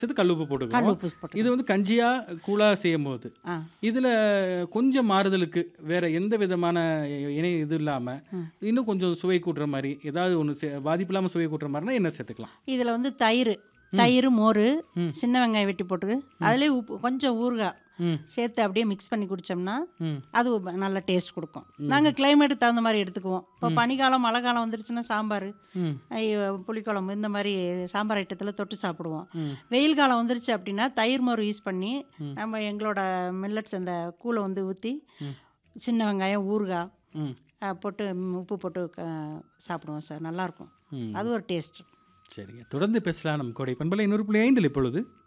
சேர்த்து கல் உப்பு கல் போட்டுக்குவோம் உப்பு போட்டு இது வந்து கஞ்சியாக கூழாக செய்யும் போது ஆ இதில் கொஞ்சம் மாறுதலுக்கு வேற எந்த விதமான இணை இது இல்லாமல் இன்னும் கொஞ்சம் சுவை கூட்டுற மாதிரி ஏதாவது ஒன்று பாதிப்பு இல்லாமல் சுவை கூட்டுற மாதிரினா என்ன சேர்த்துக்கலாம் இதில் வந்து தயிர் தயிர் மோர் சின்ன வெங்காயம் வெட்டி போட்டு அதுலேயே உப்பு கொஞ்சம் ஊறுகாய் ம். சேர்த்து அப்படியே மிக்ஸ் பண்ணி குடித்தோம்னா ம். அது ஒரு நல்ல டேஸ்ட் கொடுக்கும் நாங்கள் கிளைமேட்டுக்கு தகுந்த மாதிரி எடுத்துக்குவோம் இப்போ பனிக்காலம் மழை காலம் வந்துருச்சுன்னா சாம்பார் ம். ஐயோ, புளிக்குழம்பு இந்த மாதிரி சாம்பார் ஐட்டத்தில் தொட்டு சாப்பிடுவோம் வெயில் காலம் வந்துருச்சு அப்படின்னா தயிர் மோர் யூஸ் பண்ணி நம்ம எங்களோட மில்லட்ஸ் அந்த கூழை வந்து ஊற்றி சின்ன வெங்காயம் ஊறுகாய் ம் அஹ், போட்டு ம், உப்பு போட்டு க- சாப்பிடுவோம் சார் நல்லாயிருக்கும் ம். அது ஒரு டேஸ்ட் சரிங்க தொடர்ந்து பேசலாம் நம் கோடை பண்பலை இன்னொரு புள்ளி ஐந்தில் இப்பொழுது